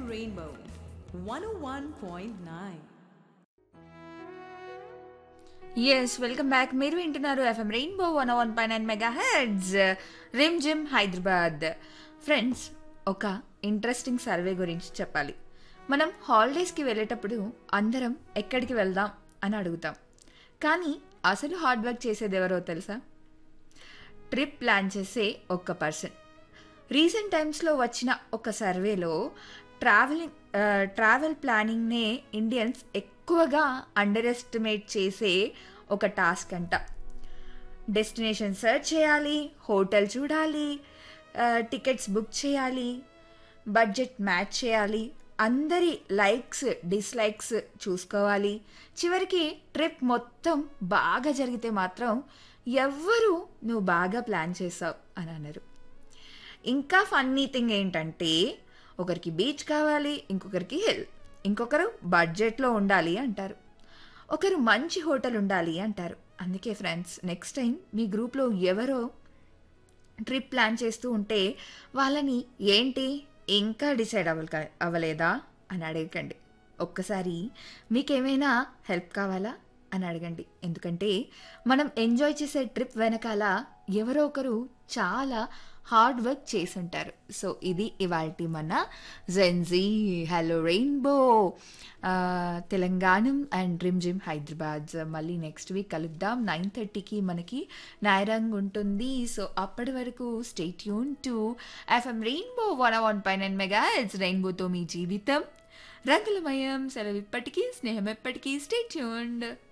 Rainbow 101.9. Yes welcome back మీరు వింటున్నారు FM Rainbow one one పై నైన్ మెగా హెడ్స్ రిమ్ జిమ్ హైదరాబాద్ ఫ్రెండ్స్ ఒక ఇంట్రెస్టింగ్ సర్వే గురించి చెప్పాలి మనం హాలిడేస్కి వెళ్ళేటప్పుడు అందరం ఎక్కడికి వెళ్దాం అని అడుగుతాం కానీ అసలు హార్డ్ వర్క్ చేసేది ఎవరో తెలుసా ట్రిప్ ప్లాన్ చేసే ఒక్క పర్సన్ రీసెంట్ టైమ్స్లో వచ్చిన ఒక సర్వేలో ట్రావెలింగ్ ట్రావెల్ ప్లానింగ్నే ఇండియన్స్ ఎక్కువగా అండర్ ఎస్టిమేట్ చేసే ఒక టాస్క్ అంట డెస్టినేషన్ సెర్చ్ చేయాలి హోటల్ చూడాలి టికెట్స్ బుక్ చేయాలి బడ్జెట్ మ్యాచ్ చేయాలి అందరి లైక్స్ డిస్లైక్స్ చూసుకోవాలి చివరికి ట్రిప్ మొత్తం బాగా జరిగితే మాత్రం ఎవ్వరు నువ్వు బాగా ప్లాన్ చేసావు అని అన్నారు ఇంకా ఫన్నీ థింగ్ ఏంటంటే ఒకరికి బీచ్ కావాలి ఇంకొకరికి హిల్ ఇంకొకరు బడ్జెట్లో ఉండాలి అంటారు ఒకరు మంచి హోటల్ ఉండాలి అంటారు అందుకే ఫ్రెండ్స్ నెక్స్ట్ టైం మీ గ్రూప్లో ఎవరో ట్రిప్ ప్లాన్ చేస్తూ ఉంటే వాళ్ళని ఏంటి ఇంకా డిసైడ్ అవ్వక అవ్వలేదా అని అడగకండి ఒక్కసారి మీకేమైనా హెల్ప్ కావాలా అని అడగండి ఎందుకంటే మనం ఎంజాయ్ చేసే ట్రిప్ వెనకాల ఎవరో ఒకరు చాలా హార్డ్ వర్క్ చేసి ఉంటారు సో ఇది ఇవాల్టి మన Gen Z hello Rainbow Telangana and dream gym Hyderabad మళ్ళీ నెక్స్ట్ వీక్ కలుద్దాం నైన్ థర్టీకి మనకి నాయరంగ్ ఉంటుంది సో అప్పటి వరకు stay tune to FM Rainbow one one పై నైన్ మెగా ఇట్స్ రెయిన్బోతో మీ జీవితం రంగులమయం సెలవు ఇప్పటికీ స్నేహం ఎప్పటికీ స్టే ట్యూన్డ్